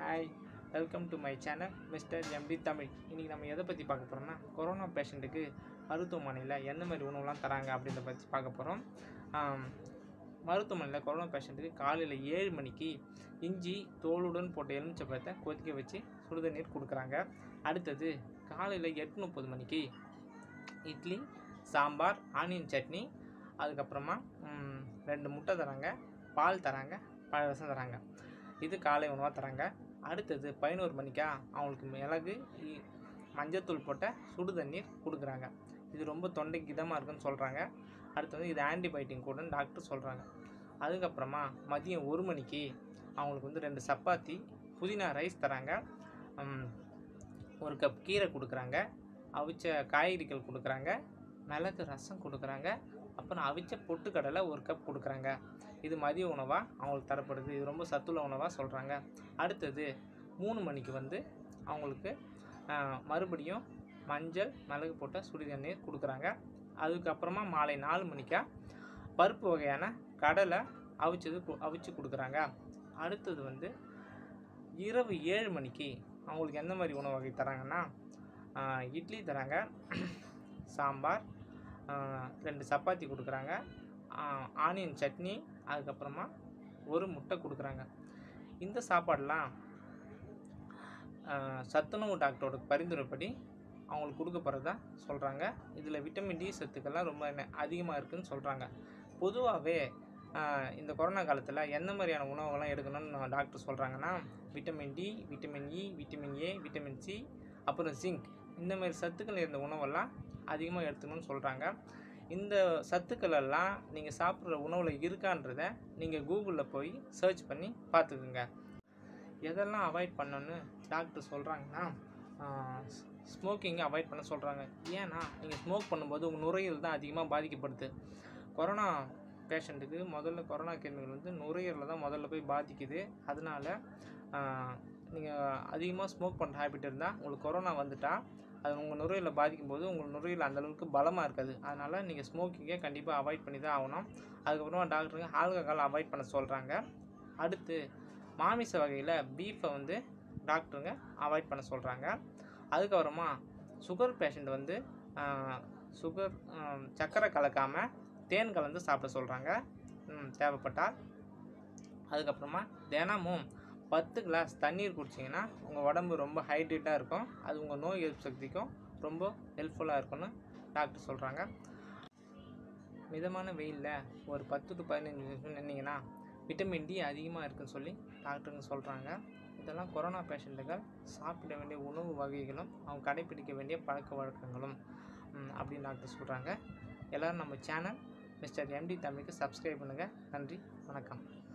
hi welcome to my channel mister MD Tamil இன்றைக்கி நம்ம எதை பற்றி பார்க்க போகிறோம்னா கொரோனா பேஷண்ட்டுக்கு மருத்துவமனையில் எந்த மாதிரி உணவுலாம் தராங்க அப்படின்றத பற்றி பார்க்க போகிறோம் மருத்துவமனையில் கொரோனா பேஷண்ட்டுக்கு காலையில் ஏழு மணிக்கு இஞ்சி தோலுடன் போட்ட எலுமிச்சப்பழத்தை கொதிக்க வச்சு சுடுதண்ணீர் கொடுக்குறாங்க அடுத்தது காலையில் எட்டு முப்பது மணிக்கு இட்லி சாம்பார் ஆனியன் சட்னி அதுக்கப்புறமா ம், ரெண்டு முட்டை தராங்க பால் தராங்க பழரசம் தராங்க இது காலை உணவாக தராங்க அடுத்தது பதினோரு மணிக்கா அவங்களுக்கு மிளகு இ- மஞ்சத்தூள் போட்ட சுடு தண்ணீர் கொடுக்குறாங்க இது ரொம்ப தொண்டைக்கு இதமாக இருக்குன்னு சொல்கிறாங்க அடுத்தது இது ஆன்டிபயோட்டிக் கூடன்னு டாக்டர் சொல்கிறாங்க அதுக்கப்புறமா மதியம் ஒரு மணிக்கு அவங்களுக்கு வந்து ரெண்டு சப்பாத்தி புதினா ரைஸ் தராங்க ம், ஒரு கப் கீரை கொடுக்குறாங்க அவிச்ச காய்கறிகள் கொடுக்குறாங்க மிளகு ரசம் கொடுக்குறாங்க அப்புறம் அவிச்ச பொட்டுக்கடலை ஒரு கப் கொடுக்குறாங்க இது மதிய உணவாக அவங்களுக்கு தரப்படுது இது ரொம்ப சத்துள்ள உணவாக சொல்கிறாங்க அடுத்தது மூணு மணிக்கு வந்து அவங்களுக்கு ஆஹ், மறுபடியும் மஞ்சள் மிளகு போட்ட சுடு தண்ணீர் கொடுக்குறாங்க அதுக்கப்புறமா மாலை நாலு மணிக்கா பருப்பு வகையான கடலை அவிச்சது கு- அவிச்சு கொடுக்குறாங்க அடுத்தது வந்து இரவு ஏழு மணிக்கு அவங்களுக்கு எந்த மாதிரி உணவு வகை தராங்கன்னா ஆஹ், இட்லி தராங்க சாம்பார் ஆஹ், ரெண்டு சப்பாத்தி கொடுக்குறாங்க ஆஹ், ஆனியன் சட்னி அதுக்கப்புறமா ஒரு முட்டை கொடுக்குறாங்க இந்த சாப்பாடெலாம் சத்துணவு டாக்டரோட பரிந்துரைப்படி அவங்களுக்கு கொடுக்க போகிறதா சொல்கிறாங்க இதில் விட்டமின் டி சத்துக்கள்லாம் ரொம்ப அதிகமாக இருக்குதுன்னு சொல்கிறாங்க பொதுவாகவே இந்த கொரோனா காலத்தில் எந்த மாதிரியான உணவுகள்லாம் எடுக்கணும்னு நான் டாக்டர் சொல்கிறாங்கன்னா vitamin D vitamin E vitamin A vitamin C அப்புறம் ஜிங்க் இந்த மாதிரி சத்துக்கள் இருந்த உணவெல்லாம் அதிகமாக எடுத்துக்கணும்னு சொல்கிறாங்க இந்த சத்துக்கள் எல்லாம் நீங்கள் சாப்பிட்ற உணவில் இருக்கான்றதை நீங்கள் கூகுளில் போய் சர்ச் பண்ணி பார்த்துக்குங்க எதெல்லாம் அவாய்ட் பண்ணணும்னு டாக்டர் சொல்கிறாங்கன்னா ஸ்மோக்கிங்கை அவாய்ட் பண்ண சொல்கிறாங்க ஏன்னா நீங்கள் ஸ்மோக் பண்ணும்போது உங்கள் நுரையீரல் தான் அதிகமாக பாதிக்கப்படுது கொரோனா பேஷண்ட்டுக்கு முதல்ல கொரோனா கிருமிகள் வந்து நுரையீரலில் தான் முதல்ல போய் பாதிக்குது அதனால நீங்கள் அதிகமாக ஸ்மோக் பண்ணுற ஹேபிட் இருந்தால் உங்களுக்கு கொரோனா வந்துட்டா அது உங்கள் நுரையீரலை பாதிக்கும் போது உங்கள் நுரையீரல் அந்த அளவுக்கு பலமாக இருக்காது அதனால் நீங்கள் ஸ்மோக்கிங்கை கண்டிப்பாக அவாய்ட் பண்ணி தான் ஆகணும் அதுக்கப்புறமா டாக்டருங்க ஆல்கஹால் அவாய்ட் பண்ண சொல்கிறாங்க அடுத்து மாமிச வகையில் பீஃபை வந்து டாக்டருங்க அவாய்ட் பண்ண சொல்கிறாங்க அதுக்கப்புறமா சுகர் பேஷண்ட் வந்து சுகர் சர்க்கரை கலக்காமல் தேன் கலந்து சாப்பிட சொல்கிறாங்க தேவைப்பட்டால் அதுக்கப்புறமா தினமும் பத்து கிளாஸ் தண்ணீர் குடிச்சிங்கன்னா உங்கள் உடம்பு ரொம்ப ஹைட்ரேட்டாக இருக்கும் அது உங்கள் நோய் எதிர்ப்பு சக்திக்கும் ரொம்ப ஹெல்ப்ஃபுல்லாக இருக்கும்னு டாக்டர் சொல்கிறாங்க மிதமான வெயிலில் ஒரு பத்து டு பதினஞ்சு நிமிஷம் நின்னீங்கன்னா விட்டமின் டி அதிகமாக இருக்குன்னு சொல்லி டாக்டருங்க சொல்கிறாங்க இதெல்லாம் கொரோனா பேஷண்ட்டுகள் சாப்பிட வேண்டிய உணவு வகைகளும் அவங்க கடைப்பிடிக்க வேண்டிய பழக்க வழக்கங்களும் ம், அப்படின்னு டாக்டர் சொல்கிறாங்க எல்லோரும் நம்ம சேனல் மிஸ்டர் எம்டி தமிழுக்கு சப்ஸ்கிரைப் பண்ணுங்கள் நன்றி வணக்கம்